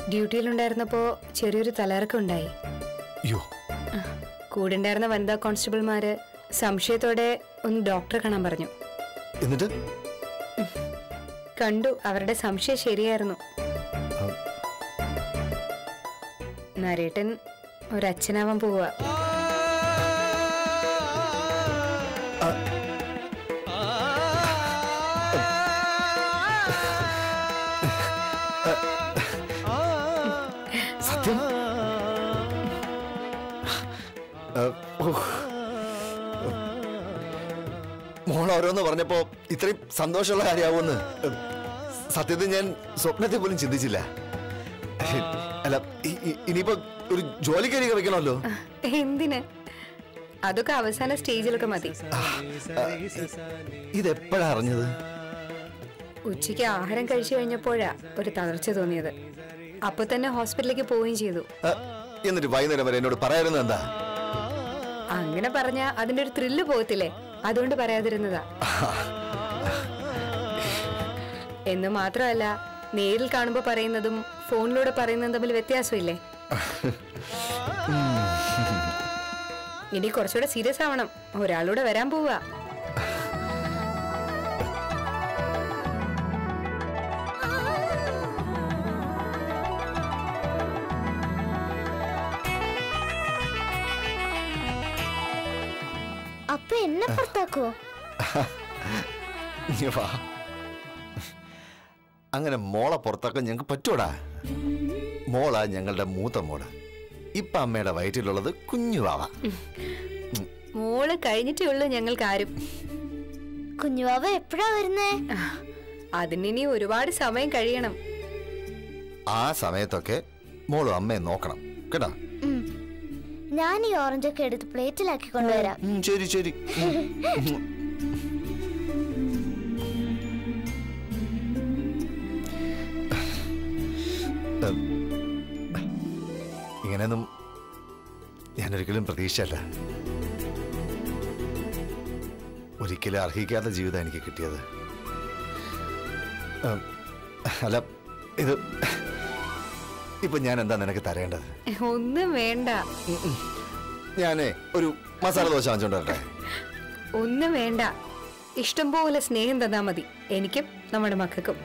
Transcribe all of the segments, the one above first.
ഡ്യൂട്ടിയിലുണ്ടായിരുന്നപ്പോ ചെറിയൊരു തലയിറക്കം ഉണ്ടായി അയ്യോ കൂടെ ഉണ്ടായിരുന്ന വനിതാ കോൺസ്റ്റബിൾമാര് സംശയത്തോടെ ഒന്ന് ഡോക്ടറെ കാണാൻ പറഞ്ഞു എന്നിട്ട് കണ്ടു അവരുടെ സംശയം ശരിയായിരുന്നു നരേട്ടൻ ഒരച്ഛനാവാൻ പോവുക സത്യം ആ, ഓ. മോൾ ഓരോന്ന് പറഞ്ഞപ്പോ ഇത്രയും സന്തോഷമുള്ള കാര്യമാവുമെന്ന് സത്യത്തിൽ ഞാൻ സ്വപ്നത്തിൽ പോലും ചിന്തിച്ചില്ല അല്ല ഇ- ഇ- ഇനിയിപ്പോ ഒരു ജോലിക്കാരി വെക്കണമല്ലോ എന്തിന് അതൊക്കെ അവസാന സ്റ്റേജിലൊക്കെ മതി ഇതെപ്പോഴാ അറിഞ്ഞത് ഉച്ചയ്ക്ക് ആഹാരം കഴിച്ചു കഴിഞ്ഞപ്പോഴാ ഒരു തളർച്ച തോന്നിയത് അപ്പൊ തന്നെ ഹോസ്പിറ്റലിലേക്ക് പോവുകയും ചെയ്തു ആ, എന്നിട്ട് വൈകുന്നേരം വരെ എന്നോട് പറയാറുന്നത് എന്താ അങ്ങനെ പറഞ്ഞ അതിന്റെ ഒരു ത്രില്ല് പോകത്തില്ലേ അതുകൊണ്ട് പറയാതിരുന്നതാ എന്ന് മാത്രമല്ല നേരിൽ കാണുമ്പോ പറയുന്നതും ഫോണിലൂടെ പറയുന്നതും തമ്മിൽ വ്യത്യാസമില്ലേ ഇനി കുറച്ചുകൂടെ സീരിയസ് ആവണം ഒരാളൂടെ വരാൻ പോവാ അപ്പൊ എന്നെ പുറത്താക്കുവോ ഇങ്ങ് വാ. അങ്ങനെ മോളെ പുറത്താക്കാൻ ഞങ്ങൾക്ക് പറ്റൂടാ മോളാ ഞങ്ങളുടെ മൂത്ത മോള് ഇപ്പൊ അമ്മയുടെ വയറ്റിലുള്ളത് കുഞ്ഞു വാവ മോള് കഴിഞ്ഞിട്ടേ ഉള്ളൂ ഞങ്ങൾക്ക് ആരും കുഞ്ഞുവാവ എപ്പോഴാ വരുന്നേ അതിനിനി ഒരുപാട് സമയം കഴിയണം ആ സമയത്തൊക്കെ മോളും അമ്മയെ നോക്കണം കേട്ടോ ഉം. ഞാൻ ഈ ഓറഞ്ചൊക്കെ എടുത്ത് പ്ലേറ്റിലാക്കി കൊണ്ടുവരാം ഉം, ശരി ശരി ഉം. ഉം. ഉം. ഇങ്ങനെയൊന്നും ഞാനൊരിക്കലും പ്രതീക്ഷയല്ല ഒരിക്കലും അർഹിക്കാത്ത ജീവിതം എനിക്ക് കിട്ടിയത് ഉം. അല്ല ഇത് ഇപ്പൊ ഞാൻ എന്താ നിനക്ക് തരേണ്ടത് ഒന്നും വേണ്ട ഞാനേ ഒരു മസാല ദോശ വാങ്ങിച്ചോണ്ട് വരട്ടെ ഒന്നും വേണ്ട ഇഷ്ടം പോലെ സ്നേഹം തന്നാ മതി എനിക്കും നമ്മുടെ മക്കൾക്കും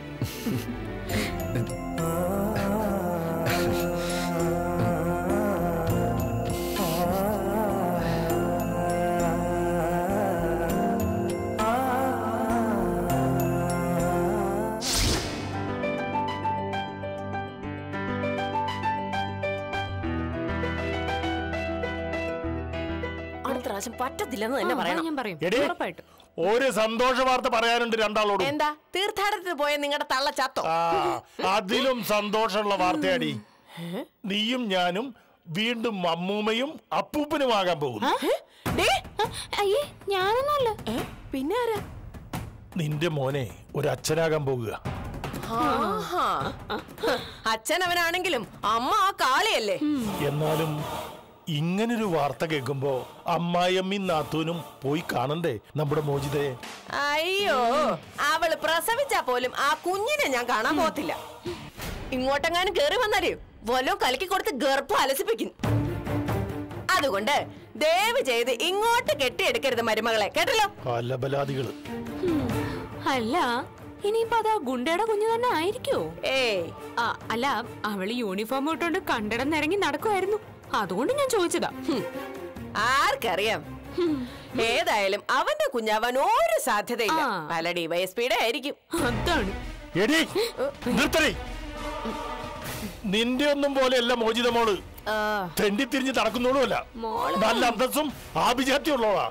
അടുത്ത പ്രാവശ്യം പറ്റത്തില്ലെന്ന് തന്നെ പറയണം ഞാൻ പറയും എടി ഉറപ്പായിട്ടും ഒരു സന്തോഷ വാർത്ത പറയാനുണ്ട് രണ്ടാളോടും എന്താ തീർത്ഥാടനത്തിന് പോയ നിങ്ങളുടെ തള്ള ചത്തോ ആ അതിലും സന്തോഷമുള്ള വാർത്തയാടി നീയും ഞാനും വീണ്ടും അമ്മൂമ്മയും അപ്പൂപ്പനുമാകാൻ പോകുന്നു ഡേ, അയ്യേ ഞാനൊന്നുമല്ല പിന്നെ ആരാ നിന്റെ മോനെ ഒരു അച്ഛനാകാൻ പോകുക ആഹാ. അച്ഛൻ അവനാണെങ്കിലും അമ്മ ആ കാളിയല്ലേ എന്നാലും ഇങ്ങനൊരു വാർത്ത കേൾക്കുമ്പോ അമ്മായിയമ്മയും നാത്തൂനും പോയി കാണണ്ടേ നമ്മുടെ മോചിതയെ അയ്യോ അവള് പ്രസവിച്ചാ പോലും ആ കുഞ്ഞിനെ ഞാൻ കാണാൻ പോകത്തില്ല ഇങ്ങോട്ടെങ്ങാനും കേറി വന്നാലേ വല്ലോ കലക്കി കൊടുത്ത് ഗർഭം അലസിപ്പിക്കും അതുകൊണ്ട് ദയവ് ചെയ്ത് ഇങ്ങോട്ട് കെട്ടിയെടുക്കരുത് മരുമകളെ കേട്ടല്ലോ അലബലാദികള് അല്ല ഇനിയിപ്പോ അതാ ഗുണ്ടയുടെ കുഞ്ഞു തന്നെ ആയിരിക്കോ ഏയ് ആ, അല്ല അവള് യൂണിഫോം ഇട്ടുകൊണ്ട് കണ്ടിടന്ന് ഇറങ്ങി നടക്കുമായിരുന്നു അതുകൊണ്ട് ഞാൻ ചോദിച്ചതാ ഹും. ആർക്കറിയാം ഏതായാലും അവന്റെ കുഞ്ഞാവാൻ ഒരു സാധ്യതയില്ല ആ. പല ഡിവൈഎസ്പിയുടെ ആയിരിക്കും അതാണ് എടി നിർത്തടി നിന്റെ ഒന്നും പോലെയല്ല മോചിത മോള് ആ. തെണ്ടിത്തിരിഞ്ഞ് നടക്കുന്നോളുമല്ല നല്ല അന്തസ്സും ആഭിജാത്യമുള്ളവളാ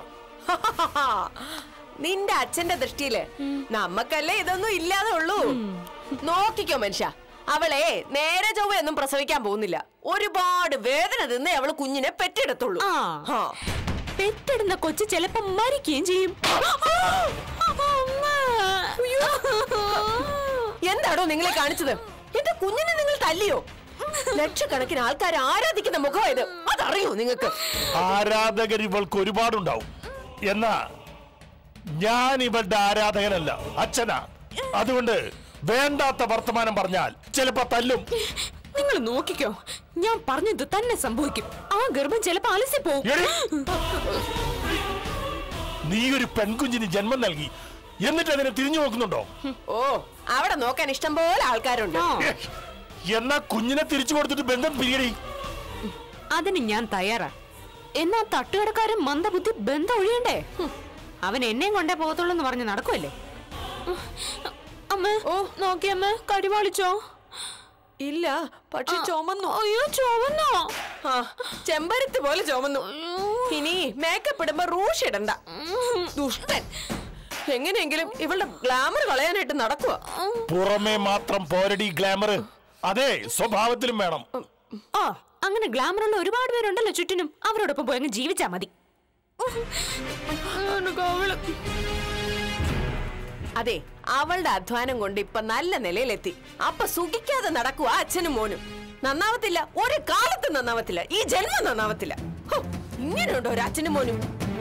നിന്റെ അച്ഛന്റെ ദൃഷ്ടിയില് നമ്മക്കല്ലേ ഇതൊന്നും ഇല്ലാതെ ഉള്ളൂ നോക്കിക്കോ മനുഷ്യ അവളെ നേരെ ചൊവ്വ ഒന്നും പ്രസവിക്കാൻ പോകുന്നില്ല ഒരുപാട് വേദന തിന്നേ അവള് കുഞ്ഞിനെ പെറ്റെടുത്തുള്ളൂ ആ. ഹാ. പെറ്റിടുന്ന കൊച്ചു ചിലപ്പോ മരിക്കുകയും ചെയ്യും അമ്മ. എന്താണോ നിങ്ങളെ കാണിച്ചത് എന്റെ കുഞ്ഞിനെ നിങ്ങൾ തല്ലിയോ ലക്ഷക്കണക്കിന് ആൾക്കാർ ആരാധിക്കുന്ന മുഖമായത് അതറിയോ നിങ്ങൾക്ക് ആരാധകർ ഇവൾക്ക് ഒരുപാടുണ്ടാവും എന്നാ ഞാൻ ഇവളുടെ ആരാധകനല്ല അച്ഛനാ അതുകൊണ്ട് വേണ്ടാത്ത വർത്തമാനം പറഞ്ഞാൽ ചിലപ്പോ തല്ലും നിങ്ങൾ നോക്കിക്കോ ഞാൻ പറഞ്ഞത് തന്നെ സംഭവിക്കും ആ ഗർഭം ചിലപ്പോ അലസി പോവും എടി! നീ ഒരു പെൺകുഞ്ഞിന് ജന്മം നൽകി എന്നിട്ട് അതിനെ തിരിഞ്ഞു നോക്കുന്നുണ്ടോ ഓ അവിടെ നോക്കാൻ ഇഷ്ടം പോലെ ആൾക്കാരുണ്ട് ആ, എന്നാ കുഞ്ഞിനെ തിരിച്ചു കൊടുത്തിട്ട് ബന്ധം പിരിയടി അതിന് ഞാൻ തയ്യാറാ എന്നാ തട്ടുകടക്കാരൻ മന്ദബുദ്ധി ബന്ധം ഒഴിയണ്ടേ ഹും, അവൻ എന്നെയും കൊണ്ടേ പോകത്തുള്ളൂ എന്ന് പറഞ്ഞ് നടക്കുമല്ലേ അമ്മ ഓ നോക്കിയമ്മ കടിവാളിച്ചോ ഇല്ല പക്ഷെ ചുമന്നു അയ്യോ ചുവന്നോ ആ ചെമ്പരത്ത് പോലെ ചുമന്നു ഇനി മേക്കപ്പ് ഇടുമ്പോ റൂഷ് ഇടണ്ട ദുഷ്ടൻ എങ്ങനെയെങ്കിലും ഇവളുടെ ഗ്ലാമർ കളയാനായിട്ട് നടക്കുക പുറമേ മാത്രം പോരടി ഗ്ലാമർ അതെ സ്വഭാവത്തിലും വേണം ആ അങ്ങനെ ഗ്ലാമറുള്ള ഒരുപാട് പേരുണ്ടല്ലോ ചുറ്റിനും അവരോടൊപ്പം പോയി അങ്ങ് ജീവിച്ചാ മതി അവള് അതെ അവളുടെ അധ്വാനം കൊണ്ട് ഇപ്പൊ നല്ല നിലയിലെത്തി അപ്പൊ സുഖിക്കാതെ നടക്കുക അച്ഛനും മോനും നന്നാവത്തില്ല ഒരു കാലത്തും നന്നാവത്തില്ല ഈ ജന്മം നന്നാവത്തില്ല ഹോ, ഇങ്ങനെയുണ്ടോ ഒരു അച്ഛനും മോനും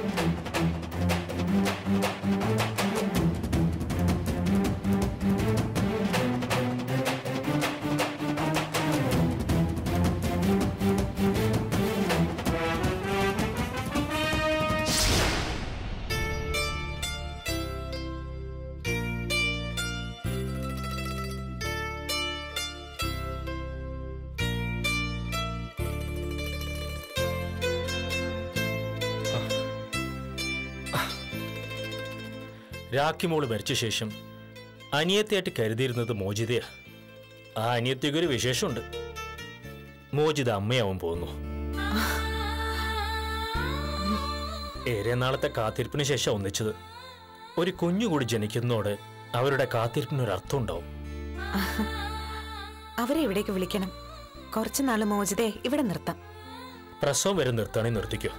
രാഖിമോള് മരിച്ച ശേഷം അനിയത്തിയായിട്ട് കരുതിയിരുന്നത് മോചിതയാ ആ അനിയത്തിക്ക് ഒരു വിശേഷമുണ്ട് മോചിത അമ്മയാവും പോകുന്നു ഏറെ നാളത്തെ കാത്തിരിപ്പിന് ശേഷം ഒന്നിച്ചത് ഒരു കുഞ്ഞു കൂടി ജനിക്കുന്നതോടെ അവരുടെ കാത്തിരിപ്പിന് ഒരു അർത്ഥം ഉണ്ടാവും അവരെ ഇവിടേക്ക് വിളിക്കണം കുറച്ചു നാള് മോചിതയെ ഇവിടെ നിർത്താം പ്രസവം വരെ നിർത്താണെ നിർത്തിക്കോ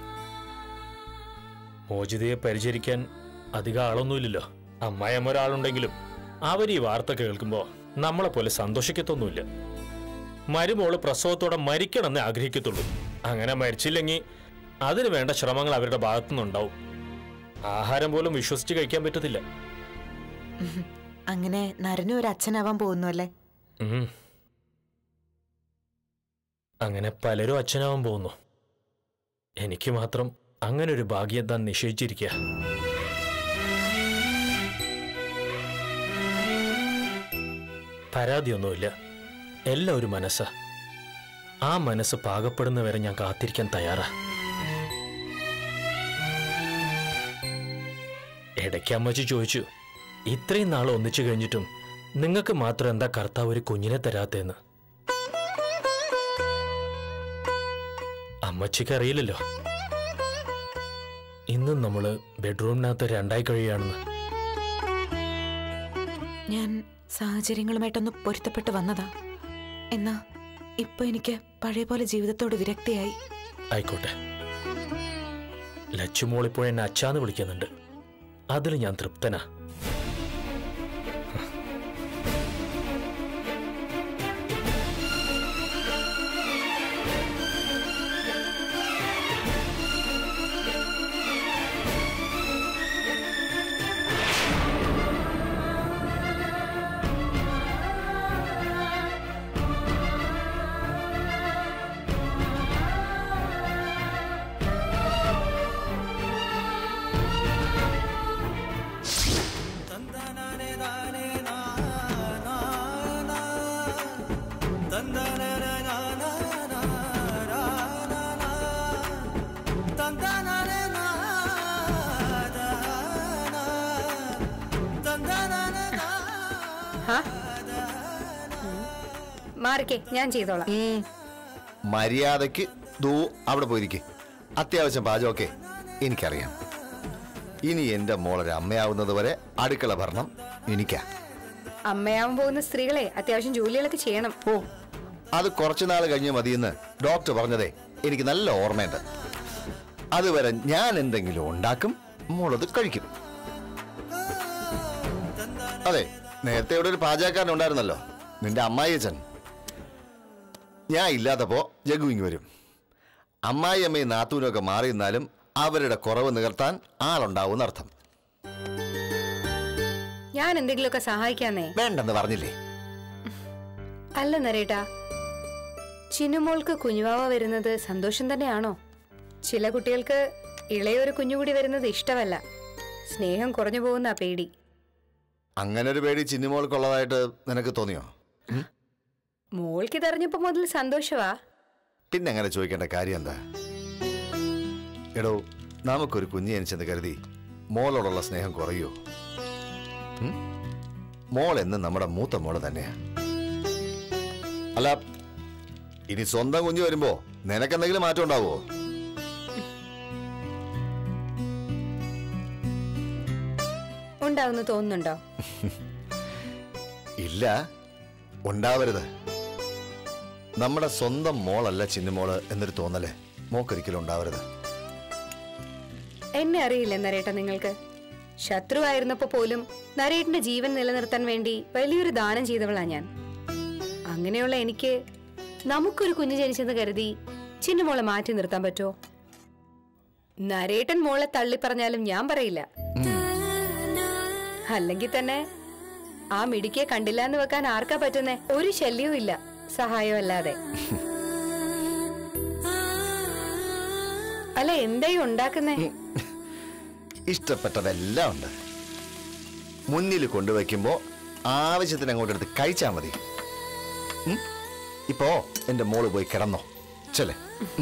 മോചിതയെ പരിചരിക്കാൻ അധികം ആളൊന്നുമില്ലല്ലോ അമ്മായിയമ്മ ഒരാളുണ്ടെങ്കിലും അവർ ഈ വാർത്ത കേൾക്കുമ്പോൾ നമ്മളെ പോലെ സന്തോഷിക്കത്തൊന്നുമില്ല മരുമോള് പ്രസവത്തോടെ മരിക്കണമെന്ന് ആഗ്രഹിക്കത്തുള്ളൂ അങ്ങനെ മരിച്ചില്ലെങ്കിൽ അതിന് വേണ്ട ശ്രമങ്ങൾ അവരുടെ ഭാഗത്തുനിന്നുണ്ടാവും ആഹാരം പോലും വിശ്വസിച്ച് കഴിക്കാൻ പറ്റത്തില്ല അങ്ങനെ നരനും ഒരു അച്ഛനാവാൻ പോകുന്നു അല്ലേ ഉം. അങ്ങനെ പലരും അച്ഛനാവാൻ പോകുന്നു എനിക്ക് മാത്രം അങ്ങനെ ഒരു ഭാഗ്യം താൻ നിശ്ചയിച്ചിരിക്കുക പരാതിയൊന്നുമില്ല എല്ലാം ഒരു മനസ്സാ ആ മനസ്സ് പാകപ്പെടുന്നവരെ ഞാൻ കാത്തിരിക്കാൻ തയ്യാറാ ഇടയ്ക്ക് അമ്മച്ചി ചോദിച്ചു ഇത്രയും നാൾ ഒന്നിച്ചു കഴിഞ്ഞിട്ടും നിങ്ങൾക്ക് മാത്രം എന്താ കർത്താവ് ഒരു കുഞ്ഞിനെ തരാത്തേന്ന് അമ്മച്ചിക്ക് അറിയില്ലല്ലോ ഇന്നും നമ്മള് ബെഡ്റൂമിനകത്ത് രണ്ടായി കഴിയുകയാണെന്ന് ഞാൻ സാഹചര്യങ്ങളുമായിട്ടൊന്ന് പൊരുത്തപ്പെട്ട് വന്നതാ എന്നാ ഇപ്പൊ എനിക്ക് പഴയ പോലെ ജീവിതത്തോട് വിരക്തിയായി ആയിക്കോട്ടെ ലച്ചുമോളിപ്പോൾ എന്നെ അച്ചാന്ന് വിളിക്കുന്നുണ്ട് അതിൽ ഞാൻ തൃപ്തനാ ഹാ മാറിക്കേ ഞാൻ ചെയ്തോളാം മര്യാദക്ക് ദൂ അവിടെ പോയിരിക്കെ അത്യാവശ്യം പാചകമൊക്കെ എനിക്കറിയാം ഇനി എന്റെ മോളൊരു അമ്മയാവുന്നത് വരെ അടുക്കള ഭരണം എനിക്കാ അമ്മയാവാൻ പോകുന്ന സ്ത്രീകളെ അത്യാവശ്യം ജോലികളൊക്കെ ചെയ്യണം ഓ അത് കുറച്ചു നാൾ കഴിഞ്ഞ് മതിയെന്ന് ഡോക്ടർ പറഞ്ഞതേ എനിക്ക് നല്ല ഓർമ്മയുണ്ട് അതുവരെ ഞാൻ എന്തെങ്കിലും ഉണ്ടാക്കും മോളത് കഴിക്കും അതെ നേരത്തെ ഇവിടെ ഒരു പാചകക്കാരൻ ഉണ്ടായിരുന്നല്ലോ നിന്റെ അമ്മായിയച്ഛൻ ഞാൻ ഇല്ലാത്തപ്പോ ജഗു ഇങ്ങ് വരും അമ്മായി അമ്മയും നാത്തൂനും ഒക്കെ മാറി നിന്നാലും അവരുടെ കുറവ് നികർത്താൻ ആളുണ്ടാവും അർത്ഥം ഞാൻ എന്തെങ്കിലുമൊക്കെ സഹായിക്കാന്നേ വേണ്ടെന്ന് പറഞ്ഞില്ലേ അല്ല നരേട്ടാ ചിന്നുമോൾക്ക് കുഞ്ഞുവാവ വരുന്നത് സന്തോഷം തന്നെയാണോ ചില കുട്ടികൾക്ക് ഇളയൊരു കുഞ്ഞുകൂടി വരുന്നത് ഇഷ്ടമല്ല സ്നേഹം കുറഞ്ഞു പോകുന്ന പേടി അങ്ങനെ ഒരു പേടി ചിന്നിമോൾക്കുള്ളതായിട്ട് നിനക്ക് തോന്നിയോ മോൾക്ക് ഇതറിഞ്ഞപ്പോ മുതൽ സന്തോഷവാ പിന്നെ അങ്ങനെ ചോദിക്കേണ്ട കാര്യം എന്താ എടോ നമുക്കൊരു കുഞ്ഞ് ജനിച്ചെന്ന് കരുതി മോളോടുള്ള സ്നേഹം കുറയോ ഉം? മോൾ എന്ന് നമ്മുടെ മൂത്ത മോള് തന്നെയാ അല്ല ഇനി സ്വന്തം കുഞ്ഞ് വരുമ്പോ നിനക്കെന്തെങ്കിലും മാറ്റം ഉണ്ടാവോ ഉണ്ടാവുന്ന തോന്നുന്നുണ്ടോ ഇല്ല ഉണ്ടാവരുത് നമ്മുടെ സ്വന്തം മോളല്ല ചിന്നുമോള് എന്നൊരു തോന്നല് മോക്കൊരിക്കലും ഉണ്ടാവരുത് എന്നെ അറിയില്ല നരേട്ട നിങ്ങൾക്ക് ശത്രുവായിരുന്നപ്പോ പോലും നരേട്ടന്റെ ജീവൻ നിലനിർത്താൻ വേണ്ടി വലിയൊരു ദാനം ചെയ്തവളാ ഞാൻ അങ്ങനെയുള്ള എനിക്ക് നമുക്കൊരു കുഞ്ഞ് ജനിച്ചെന്ന് കരുതി ചിന്നുമോളെ മാറ്റി നിർത്താൻ പറ്റുമോ നരേട്ടൻ മോളെ തള്ളി പറഞ്ഞാലും ഞാൻ പറയില്ല അല്ലെങ്കിൽ തന്നെ ആ മിടിക്കെ കണ്ടില്ല എന്ന് വെക്കാൻ ആർക്കാ പറ്റുന്നേ ഒരു ശല്യവും ഇല്ല സഹായവും അല്ലാതെ അല്ല എന്തായി ഉണ്ടാക്കുന്നേ ഇഷ്ടപ്പെട്ടതെല്ലാം ഉണ്ട് മുന്നിൽ കൊണ്ടുവയ്ക്കുമ്പോ ആവശ്യത്തിന് അങ്ങോട്ട് എടുത്ത് കഴിച്ചാ മതി ഉം? ഇപ്പോ എന്റെ മോള് പോയി കിടന്നോ ചെല്ലേ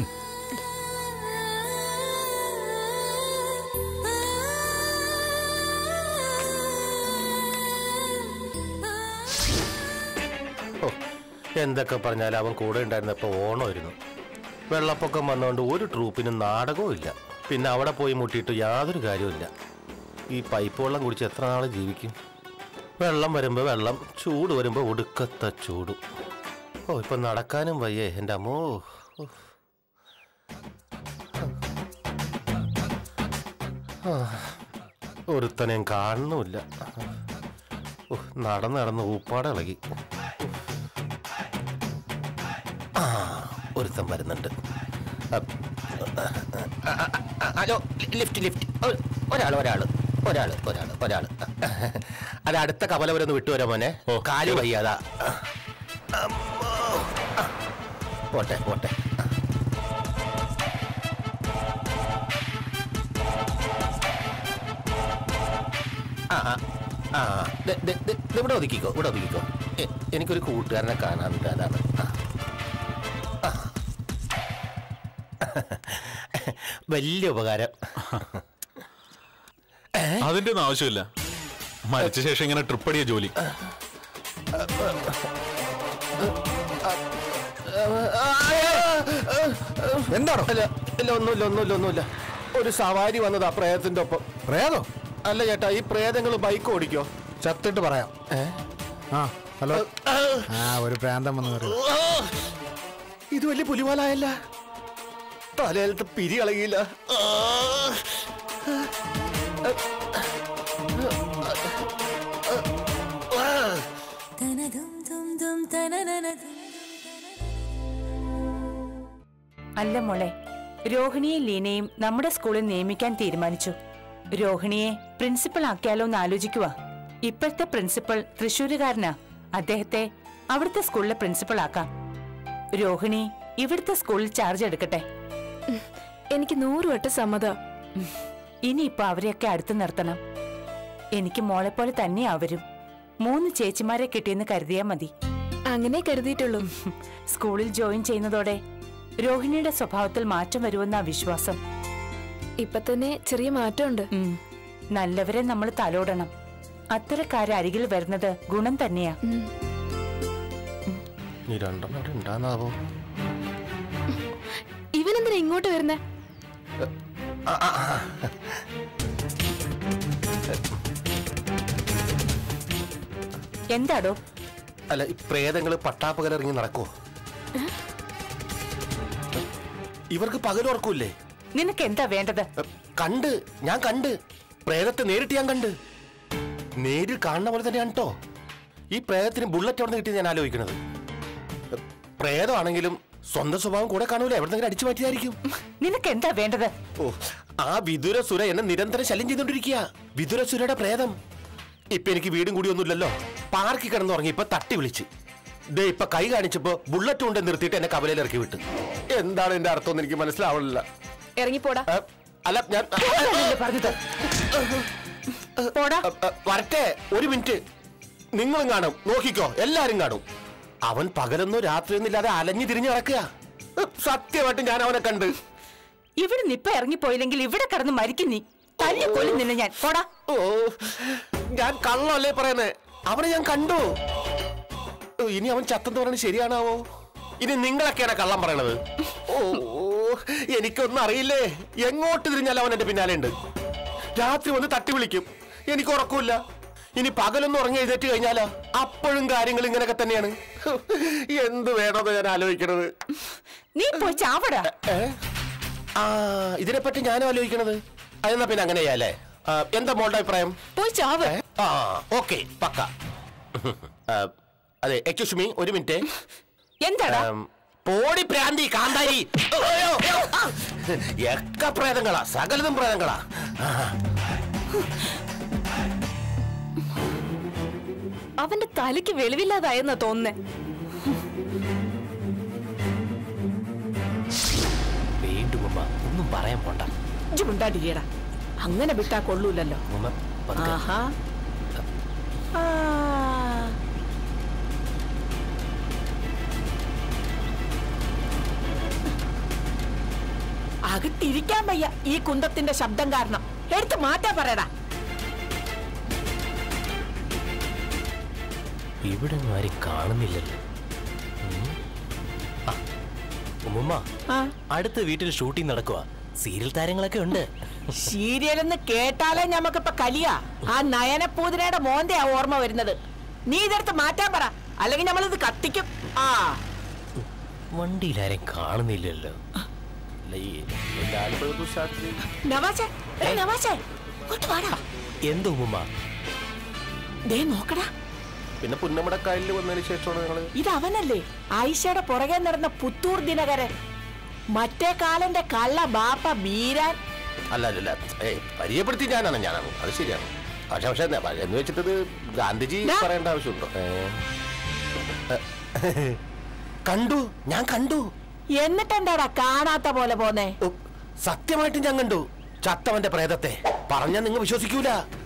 ഓ, എന്തൊക്കെ പറഞ്ഞാലും അവൻ കൂടെ ഉണ്ടായിരുന്നപ്പോ ഓണമായിരുന്നു വെള്ളപ്പൊക്കം വന്നുകൊണ്ട് ഒരു ട്രൂപ്പിനും നാടകവും ഇല്ല പിന്നെ അവിടെ പോയി മുട്ടിയിട്ട് യാതൊരു കാര്യവുമില്ല ഈ പൈപ്പ് വെള്ളം കുടിച്ച് എത്ര നാൾ ജീവിക്കും വെള്ളം വരുമ്പോൾ വെള്ളം ചൂട് വരുമ്പോൾ ഒടുക്കത്തെ ചൂടും ഓ ഇപ്പൊ നടക്കാനും വയ്യേ എൻ്റെ അമ്മോ ഉഫ്. ആ, ഒരുത്തനെയും കാണുന്നുമില്ല ഉഫ്, നടന്ന് നടന്ന് ഊപ്പാടെ ഇളകി ആ ഒരുത്തൻ വരുന്നുണ്ട് അപ്പ്. ഹലോ ലിഫ്റ്റ് ലിഫ്റ്റ് ഒരാൾ ഒരാൾ ഒരാൾ ഒരാൾ ഒരാൾ അത് അടുത്ത കവല വരെ ഒന്ന് വിട്ടുവരാ മോനെ കാല് വയ്യാതാ അമ്മോ. ആ, പോട്ടെ പോട്ടെ ആ ആ ആ ദേ, ദേ, ദേ, ദേ, ഇവിടെ ഒതുക്കിക്കോ ഇവിടെ ഒതുക്കിക്കോ എ- എനിക്കൊരു കൂട്ടുകാരനെ കാണാനുണ്ട് അതാണ് ആ. ആ. വലിയ ഉപകാരം അതിന്റെ ഒന്നും ആവശ്യമില്ല മരിച്ച ശേഷം ഇങ്ങനെ ട്രിപ്പ് അടിയ ജോലി എന്താണോ അല്ല ഇല്ല ഒന്നുമില്ല ഒന്നുമില്ല ഒന്നുമില്ല ഒരു സവാരി വന്നതാ പ്രേതത്തിന്റെ ഒപ്പം പ്രേതോ അല്ല ചേട്ടാ ഈ പ്രേതങ്ങൾ ബൈക്ക് ഓടിക്കോ ചത്തിട്ട് പറയാം ഏ? ആ ഹലോ ആ ഒരു പ്രാന്തം വന്ന് കയറി ഇത് വലിയ പുലിവാലായല്ല തലയിലത്തെ പിരി കളകിയില്ല അല്ല മോളെ രോഹിണിയെയും ലീനയും നമ്മുടെ സ്കൂളിൽ നിയമിക്കാൻ തീരുമാനിച്ചു രോഹിണിയെ പ്രിൻസിപ്പൽ ആക്കിയാലോ എന്ന് ആലോചിക്കുക ഇപ്പോഴത്തെ പ്രിൻസിപ്പൽ തൃശ്ശൂരുകാരനാ അദ്ദേഹത്തെ അവിടുത്തെ സ്കൂളിലെ പ്രിൻസിപ്പൽ ആക്കാം രോഹിണി ഇവിടുത്തെ സ്കൂളിൽ ചാർജ് എടുക്കട്ടെ എനിക്ക് നൂറ് വട്ടം സമ്മതം ഇനിയിപ്പോ അവരെയൊക്കെ അടുത്ത് നിർത്തണം എനിക്ക് മോളെ പോലെ തന്നെയാ അവരും മൂന്ന് ചേച്ചിമാരെ കിട്ടിയെന്ന് കരുതിയാ മതി അങ്ങനെ കരുതിയിട്ടുള്ളൂ സ്കൂളിൽ ജോയിൻ ചെയ്യുന്നതോടെ രോഹിണിയുടെ സ്വഭാവത്തിൽ മാറ്റം വരുമെന്നാ വിശ്വാസം ഇപ്പൊ തന്നെ ചെറിയ മാറ്റമുണ്ട് ഉം. നല്ലവരെ നമ്മൾ തലോടണം അത്തരക്കാരെ അരികിൽ വരുന്നത് ഗുണം തന്നെയാ നീ രണ്ടെണ്ണം അവിടെ ഉണ്ടാന്നാവോ ഇവനെന്തിനാ ഇങ്ങോട്ട് വരുന്നേ എന്താടോ അല്ല ഈ പ്രേതങ്ങൾ പട്ടാപ്പകലിറങ്ങി നടക്കുവോ ഇവർക്ക് പകലുറക്കൂല്ലേ നിനക്ക് എന്താ വേണ്ടത് കണ്ട് ഞാൻ കണ്ട് പ്രേതത്തെ നേരിട്ട് ഞാൻ കണ്ട് നേരിൽ കാണുന്ന പോലെ തന്നെയാണ് കേട്ടോ ഈ പ്രേതത്തിന് ബുള്ളറ്റ് അവിടെ നിന്ന് കിട്ടി ഞാൻ ആലോചിക്കുന്നത് പ്രേതമാണെങ്കിലും സ്വന്തം സ്വഭാവം കൂടെ കാണൂല എവിടെന്നെങ്കിലും അടിച്ചു മാറ്റിയതായിരിക്കും നിനക്ക് എന്താ വേണ്ടത് ഓ ആ വിദുരസുര എന്നെ നിരന്തരം ശല്യം ചെയ്തോണ്ടിരിക്കുക വിദുരസുരയുടെ പ്രേതം ഇപ്പൊ എനിക്ക് വീടും കൂടി ഒന്നുമില്ലല്ലോ പാർക്കിൽ കിടന്നുറങ്ങി ഇപ്പൊ തട്ടി വിളിച്ച് ദേ ഇപ്പൊ കൈ കാണിച്ചപ്പോ ബുള്ളറ്റ് കൊണ്ട് നിർത്തിയിട്ട് എന്നെ കവലയിൽ ഇറക്കി വിട്ടു എന്താണ് എന്റെ അർത്ഥം എന്ന് എനിക്ക് മനസ്സിലാവണില്ല ഇറങ്ങിപ്പോടാ ഏ, അല്ല ഞാൻ പറഞ്ഞത് പോടാ വരട്ടെ ഒരു മിനിറ്റ് നിങ്ങളും കാണും നോക്കിക്കോ എല്ലാരും കാണും അവൻ പകലൊന്നും രാത്രിയൊന്നും ഇല്ലാതെ അലഞ്ഞു തിരിഞ്ഞു നടക്കുക സത്യമായിട്ട് ഞാൻ അവനെ കണ്ട് ഇവിടെ നിപ്പ ഇറങ്ങിപ്പോയില്ലെങ്കിൽ ഇവിടെ കിടന്ന് മരിക്കും നീ തല്ലി കൊല്ലും നിന്നെ ഞാൻ പോടാ ഓ ഞാൻ കള്ളല്ലേ പറയുന്നേ അവനെ ഞാൻ കണ്ടു ഓ, ഇനി അവൻ ചത്തെന്ന് പറയുന്നത് ശരിയാണാവോ ഇനി നിങ്ങളൊക്കെയാണ് കള്ളം പറയണത് ഓ എനിക്കൊന്നും അറിയില്ലേ എങ്ങോട്ട് തിരിഞ്ഞാലും അവൻ എന്റെ പിന്നാലെ ഉണ്ട് രാത്രി വന്ന് തട്ടി വിളിക്കും എനിക്ക് ഉറക്കമില്ല ഇനി പകലൊന്നും ഉറങ്ങി എഴുന്നേറ്റ് കഴിഞ്ഞാലോ അപ്പോഴും കാര്യങ്ങൾ ഇങ്ങനെയൊക്കെ തന്നെയാണ് എന്ത് വേണമെന്ന് ഞാൻ ആലോചിക്കണത് നീ പോയി ചാവടാ ഏ? ആ ഇതിനെപ്പറ്റി ഞാനും ആലോചിക്കണത് അതെന്നാ പിന്നെ അങ്ങനെ ചെയ്യാല്ലേ ആ, എന്താ മോളുടെ അഭിപ്രായം പോയി ചാവ് ആ ഓക്കെ പക്ക ആ, അതെ എക്സ്ക്യൂസ് മീ ഒരു മിനിറ്റ് എന്താടാ പോടി പ്രാന്തി കാന്താരി അയ്യോ, അയ്യോ, ആ. എക്ക പ്രേതങ്ങളാ സകലതും പ്രേതങ്ങളാ ആ. അവന്റെ തലയ്ക്ക് വെളിവില്ലാതായെന്നാ തോന്നുന്നേ വീണ്ടും ഉമ്മ ഒന്നും പറയാൻ പോണ്ട ഇജ്ജ് മിണ്ടാണ്ടിരിയടാ അങ്ങനെ വിട്ടാ കൊള്ളൂലല്ലോ ഉമ്മ പതുക്കെ. ആഹാ ആ. അകത്തിരിക്കാൻ വയ്യ ഈ കുന്തത്തിന്റെ ശബ്ദം കാരണം എടുത്ത് മാറ്റാ പറയടാ ഇവിടെ ഒന്നും ആരും കാണുന്നില്ലല്ലോ ഉം. ആ, ഉമ്മുമ്മ അടുത്ത വീട്ടിൽ ഷൂട്ടിംഗ് നടക്കുക സീരിയൽ താരങ്ങളൊക്കെ ഉണ്ട് സീരിയലെന്ന് കേട്ടാലേ ഞമ്മക്കിപ്പൊ കലിയാ ആ നയനപൂതിനയുടെ മോന്തെയാ ഓർമ്മ വരുന്നത് നീ ഇതെടുത്ത് മാറ്റാൻ പറ അല്ലെങ്കിൽ നമ്മളിത് കത്തിക്കും ആ വണ്ടിയിൽ ആരും കാണുന്നില്ലല്ലോ അല്ല, ഈ ലാൽബഹദൂർ ശാസ്ത്രി നവാസേ ഏ, നവാസേ ഇങ്ങോട്ട് വാടാ എന്താ ഉമ്മുമ്മ ദേ നോക്കടാ പിന്നെ പുന്നമടക്കായലിൽ വന്നതിന് ശേഷമാണ് ഞങ്ങള് ഇത് അവനല്ലേ ആയിഷയുടെ പുറകെ നടന്ന പുത്തൂർ ദിനകരൻ മറ്റേ കാലന്റെ കള്ള ബാപ്പ ബീരാൻ അല്ല അല്ല അല്ല ഏയ് പരിചയപ്പെടുത്തി ഞാനാണ് ഞാനാണ് അത് ശരിയാണ് പക്ഷെ പക്ഷെ എന്താ, എന്ന് വെച്ചിട്ടത് ഗാന്ധിജി പറയേണ്ട ആവശ്യമുണ്ടോ ഏ? ഏ, കണ്ടു ഞാൻ കണ്ടു എന്നിട്ടെന്താടാ കാണാത്ത പോലെ പോന്നെ സത്യമായിട്ടും ഞാൻ കണ്ടു ചത്തവന്റെ പ്രേതത്തെ പറഞ്ഞാ നിങ്ങൾ വിശ്വസിക്കൂല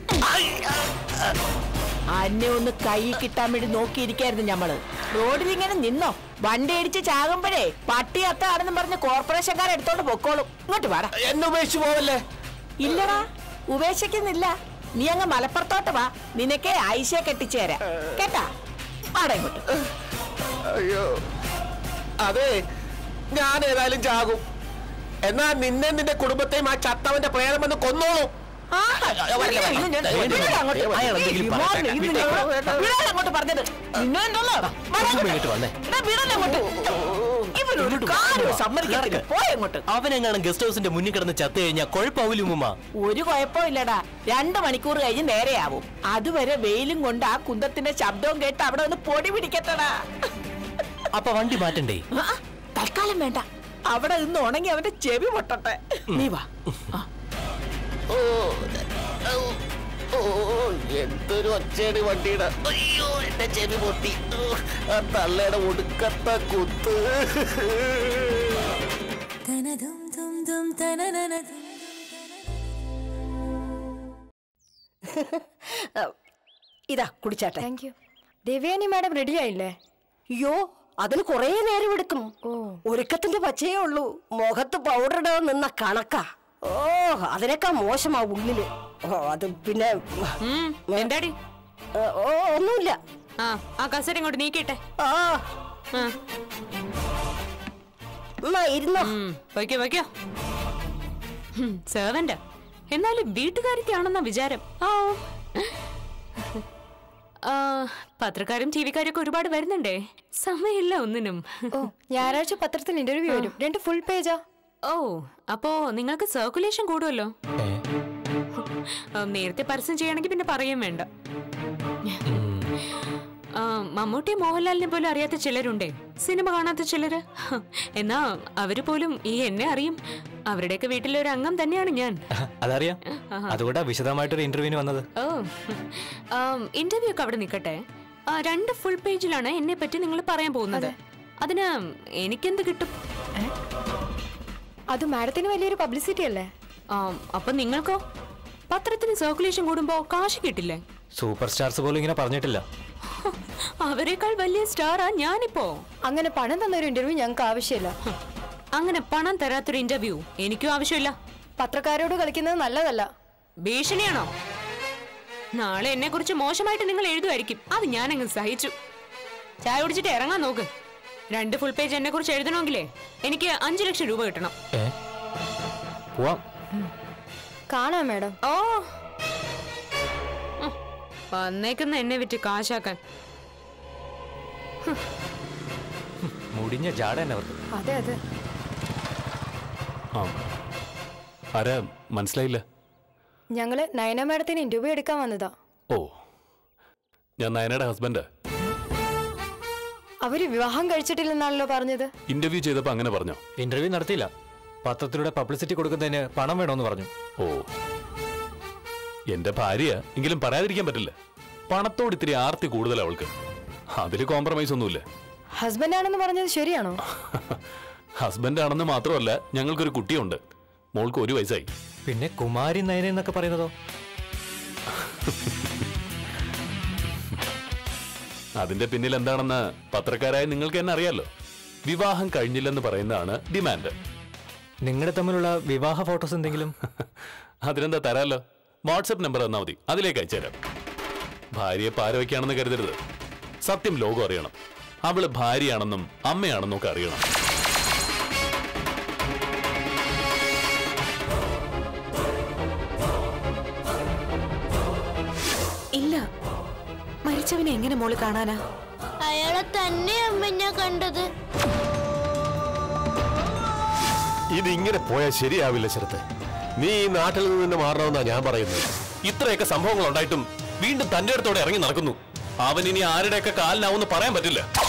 അന്നെ ഒന്ന് കൈ കിട്ടാൻ വേണ്ടി നോക്കിയിരിക്കായിരുന്നു ഞമ്മള് റോഡിൽ ഇങ്ങനെ നിന്നോ വണ്ടി ഇടിച്ച് ചാകുമ്പോഴേ പട്ടി അത്താണെന്ന് പറഞ്ഞ് കോർപ്പറേഷൻകാർ എടുത്തോണ്ട് പൊക്കോളും ഇങ്ങോട്ട് വാടാ എന്നെ ഉപേക്ഷിച്ച് പോവല്ലേ ഇല്ലടാ ഉപേക്ഷിക്കുന്നില്ല നീ അങ്ങ് മലപ്പുറത്തോട്ട് വാ നിനക്ക് ഐശയെ കെട്ടിച്ചു തരാം കേട്ടാ വാടാ ഇങ്ങോട്ട് അയ്യോ അതെ ഞാൻ ഏതായാലും ചാകും എന്നാ നിന്നെ നിന്റെ കുടുംബത്തെയും ആ ചത്തവന്റെ പ്രേതം വന്ന് കൊന്നോളൂ ആ, വിടാ അങ്ങോട്ട്. അയാൾ എന്തെങ്കിലും ഈ മോനെ, ഇത് പറയട്ടെ. ഞാൻ- വിടാൻ അങ്ങോട്ട് പറഞ്ഞത് നിന്നെ എന്തോന്ന്? വാടാ ഉമ്മുമ്മ അങ്ങോട്ട്. ഇങ്ങോട്ട് വന്നേ എടാ, വിടാൻ അങ്ങോട്ട്. ഇവനൊരു കാര്യം സമ്മതിക്കത്തില്ല പോയ അങ്ങോട്ട് അവനെങ്ങാനും ഗസ്റ്റ് ഹൗസിന്റെ മുന്നിൽ കിടന്ന് ചത്തു കഴിഞ്ഞാൽ കുഴപ്പമാവില്ല ഉമ്മുമ്മ ഒരു കുഴപ്പമില്ലടാ രണ്ട് മണിക്കൂർ കഴിഞ്ഞ് നേരെയാവും അതുവരെ വെയിലും കൊണ്ട് ആ കുന്തത്തിന്റെ ശബ്ദവും കേട്ട് അവിടെ ഒന്ന് പൊടി പിടിക്കത്തടാ അപ്പൊ വണ്ടി മാറ്റണ്ടേ ആ, തൽക്കാലം വേണ്ട അവിടെ നിന്ന് ഉണങ്ങി അവന്റെ ചെവി പൊട്ടട്ടെ നീ വാ ഓ ഓ, ഓ എന്തൊരു ഒച്ചയാണ് ഈ വണ്ടിയുടെ അയ്യോ എന്റെ ചെവി പൊട്ടി ഓ, ആ തള്ളയുടെ ഒടുക്കത്ത കുത്ത് ഇതാ കുടിച്ചാട്ടെ thank you Devayani madam ready ആയില്ലേ അയ്യോ അതിന് കുറേ നേരം എടുക്കും ഒരുക്കത്തിന്റെ പച്ചയേ ഉള്ളൂ മുഖത്ത് പൗഡർ ഇടാൻ നിന്ന കണക്കാ ഓ അതിനേക്കാ മോശമാ ഉള്ളില് ഓ അത് പിന്നെ എന്താടി ഏ, ഓ ഒന്നുമില്ല ആ ആ കസര ഇങ്ങോട്ട് നീക്കിട്ടെ ആ എന്നാ ഇരുന്നോ വയ്ക്കോ വയ്ക്കോ സെർവന്റ് എന്നാലും വീട്ടുകാരത്തെയാണെന്ന വിചാരം ആ ആ, പത്രക്കാരും ടി വിക്കാരും ഒക്കെ ഒരുപാട് വരുന്നുണ്ടേ സമയമില്ല ഒന്നിനും ഓ ഞായറാഴ്ച പത്രത്തിൽ ഇന്റർവ്യൂ വരും രണ്ട് ഫുൾ പേജാ ഓ അപ്പോ നിങ്ങൾക്ക് സർക്കുലേഷൻ കൂടുമല്ലോ ആ, നേരത്തെ പരസ്യം ചെയ്യണമെങ്കിൽ പിന്നെ പറയും വേണ്ട ആ, മമ്മൂട്ടി മോഹൻലാലിനെ പോലും അറിയാത്ത ചിലരുണ്ടേ സിനിമ കാണാത്ത ചിലര് ഹ, എന്നാ അവര് പോലും ഈ എന്നെ അറിയും അവരുടെയൊക്കെ വീട്ടിലെ ഒരു അംഗം തന്നെയാണ് ഞാൻ അതറിയാം ആഹാ. അതുകൊണ്ടാ വിശദമായിട്ടൊരു ഇന്റർവ്യൂവിന് വന്നത് ഓ ഇന്റർവ്യൂ ഒക്കെ അവിടെ നിൽക്കട്ടെ ആ, രണ്ട് ഫുൾ പേജിലാണ് എന്നെ പറ്റി നിങ്ങൾ പറയാൻ പോകുന്നത് അതിന് എനിക്കെന്ത് കിട്ടും അത് മാഡത്തിന് വലിയൊരു പബ്ലിസിറ്റി അല്ലേ ആ, അപ്പൊ നിങ്ങൾക്കോ പത്രത്തിന് സർക്കുലേഷൻ കൂടുമ്പോ കാശ് കിട്ടില്ലേ സൂപ്പർ സ്റ്റാർസ് പോലും ഇങ്ങനെ പറഞ്ഞിട്ടില്ല അവരെക്കാൾ വലിയ സ്റ്റാറാ ഞാനിപ്പോ അങ്ങനെ പണം തന്നൊരു ഇന്റർവ്യൂ ഞങ്ങൾക്ക് ആവശ്യമില്ല അങ്ങനെ പണം തരാത്തൊരു ഇന്റർവ്യൂ എനിക്കും ആവശ്യമില്ല പത്രക്കാരോട് കളിക്കുന്നത് നല്ലതല്ല ഭീഷണിയാണോ നാളെ എന്നെ കുറിച്ച് മോശമായിട്ട് നിങ്ങൾ എഴുതുമായിരിക്കും അത് ഞാനങ്ങ് സഹിച്ചു ചായ കുടിച്ചിട്ട് ഇറങ്ങാൻ നോക്ക് രണ്ട് ഫുൾ പേജ് എന്നെ കുറിച്ച് എഴുതണമെങ്കിലേ എനിക്ക് അഞ്ചു ലക്ഷം രൂപ കിട്ടണം ഏ പോവാം കാണാം മാഡം ഓ ഉം, വന്നേക്കുന്ന എന്നെ വിറ്റ് കാശാക്കാൻ മുടിഞ്ഞ ജാട തന്നെ അവർക്ക് അതെ അതെ ആ ആരാ മനസ്സിലായില്ല ഞങ്ങള് നയന മാഡത്തിന് ഇന്റർവ്യൂ എടുക്കാൻ വന്നതാ ഓ ഞാൻ നയനയുടെ ഹസ്ബൻഡ് അവര് വിവാഹം കഴിച്ചിട്ടില്ലെന്നാണല്ലോ പറഞ്ഞത് ഇന്റർവ്യൂ ചെയ്തപ്പോ അങ്ങനെ പറഞ്ഞോ ഇന്റർവ്യൂ നടത്തിയില്ല പത്രത്തിലൂടെ പബ്ലിസിറ്റി കൊടുക്കുന്നതിന് പണം വേണമെന്ന് പറഞ്ഞു ഓ എന്റെ ഭാര്യ എങ്കിലും പറയാതിരിക്കാൻ പറ്റില്ല പണത്തോട് ഇത്തിരി ആർത്തി കൂടുതൽ അവൾക്ക് അതില് കോംപ്രമൈസ് ഒന്നുമില്ല ഹസ്ബൻഡ് ആണെന്ന് പറഞ്ഞത് ശരിയാണോ ഹസ്ബൻഡ് ആണെന്ന് മാത്രമല്ല ഞങ്ങൾക്കൊരു കുട്ടിയുണ്ട് മോൾക്ക് ഒരു വയസ്സായി പിന്നെ കുമാരി നയന എന്നൊക്കെ പറയുന്നതോ അതിന്റെ പിന്നിൽ എന്താണെന്ന് പത്രക്കാരായ നിങ്ങൾക്ക് തന്നെ അറിയാലോ വിവാഹം കഴിഞ്ഞില്ലെന്ന് പറയുന്നതാണ് ഡിമാൻഡ് നിങ്ങളുടെ തമ്മിലുള്ള വിവാഹ ഫോട്ടോസ് എന്തെങ്കിലും അതിനെന്താ തരാലോ വാട്സപ്പ് നമ്പർ തന്നാ മതി അതിലേക്ക് അയച്ചുതരാം ഭാര്യയെ പാരവയ്ക്കാണെന്ന് കരുതരുത് സത്യം ലോകം അറിയണം അവള് ഭാര്യയാണെന്നും അമ്മയാണെന്നും ഒക്കെ അറിയണം ഇല്ല മരിച്ചവനെ എങ്ങനെ മോള് കാണാനാ അയാളെ തന്നെ അമ്മ ഞാൻ കണ്ടത് ഇതിങ്ങനെ പോയാൽ ശരിയാവില്ല ശരത്ത് നീ ഈ നാട്ടിൽ നിന്ന് തന്നെ മാറണമെന്നാ ഞാൻ പറയുന്നത് ഇത്രയൊക്കെ സംഭവങ്ങൾ ഉണ്ടായിട്ടും വീണ്ടും തന്റെ അടുത്തോടെ ഇറങ്ങി നടക്കുന്നു അവൻ ഇനി ആരുടെയൊക്കെ കാലിനാവെന്ന് പറയാൻ പറ്റില്ല